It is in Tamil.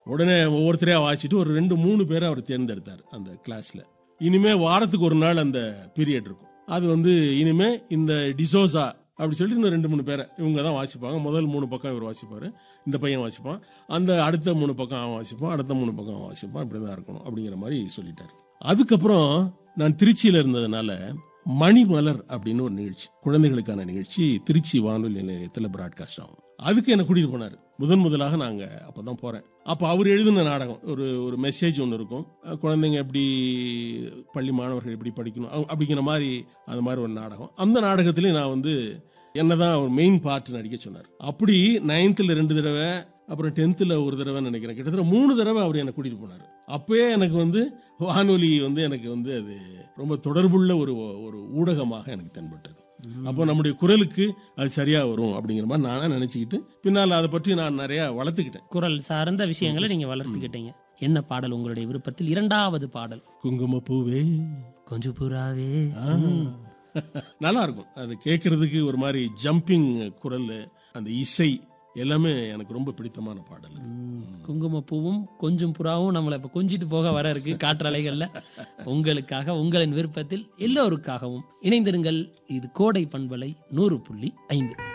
உடனே ஒவ்வொருத்தரையா வாசிட்டு ஒரு ரெண்டு மூணு பேரை அவர் தேர்ந்தெடுத்தார் அந்த கிளாஸ்ல இனிமே வாரத்துக்கு ஒரு நாள் அந்த பீரியட் இருக்கும் அது வந்து இனிமே இந்த டிசோசா அப்படி சொல்லிட்டு இன்னும் ரெண்டு மூணு பேரை இவங்க தான் வாசிப்பாங்க முதல் மூணு பக்கம் இவர் வாசிப்பாரு இந்த பையன் வாசிப்பான் அந்த அடுத்த மூணு பக்கம் அவன் வாசிப்பான் அடுத்த மூணு பக்கம் அவன் வாசிப்பான் இப்படி தான் இருக்கணும் அப்படிங்கிற மாதிரி சொல்லிட்டார் அதுக்கப்புறம் நான் திருச்சியில் இருந்ததுனால மணிமலர் அப்படின்னு ஒரு நிகழ்ச்சி குழந்தைகளுக்கான நிகழ்ச்சி திருச்சி வானொலி நிலையத்தில் பிராட்காஸ்ட் ஆகும் அதுக்கு என்ன கூட்டிட்டு போனார் முதன் முதலாக நாங்க அப்பதான் போறேன் அப்ப அவர் எழுதின நாடகம் ஒரு ஒரு மெசேஜ் ஒன்று இருக்கும் அஹ் குழந்தைங்க எப்படி பள்ளி மாணவர்கள் எப்படி படிக்கணும் அ- அப்படிங்கிற மாதிரி அந்த மாதிரி ஒரு நாடகம் அந்த நாடகத்திலே நான் வந்து என்னதான் ஒரு மெயின் பார்ட் நடிக்க சொன்னார் அப்படி நைன்த்தில் ரெண்டு தடவை அப்புறம் டென்த்தில் ஒரு தடவை நினைக்கிறேன் கிட்டத்தட்ட மூணு தடவை அவர் என்னை கூட்டிட்டு போனார் அப்பயே எனக்கு வந்து வானொலி வந்து எனக்கு வந்து அது ரொம்ப தொடர்புள்ள ஒரு ஒரு ஊடகமாக எனக்கு தென்பட்டது அப்போ நம்முடைய குரலுக்கு அது சரியா வரும் அப்படிங்கிற மாதிரி நானா நினைச்சுக்கிட்டு பின்னால் அதை பற்றி நான் நிறைய வளர்த்துக்கிட்டேன் குரல் சார்ந்த விஷயங்களை நீங்க வளர்த்துக்கிட்டீங்க என்ன பாடல் உங்களுடைய விருப்பத்தில் இரண்டாவது பாடல் குங்குமப்பூவே கொஞ்சம் புறாவே நல்லா இருக்கும் அது கேட்கறதுக்கு ஒரு மாதிரி ஜம்பிங் குரல் அந்த இசை எல்லாமே எனக்கு ரொம்ப பிடித்தமான பாடல் ம், குங்குமப்பூவும் கொஞ்சம் புறாவும் நம்மளை இப்ப கொஞ்சிட்டு போக வர இருக்கு காற்றலைகள்ல உங்களுக்காக உங்களின் விருப்பத்தில் எல்லோருக்காகவும் இணைந்திருங்கள் இது கோடை பண்பலை நூறு புள்ளி ஐந்து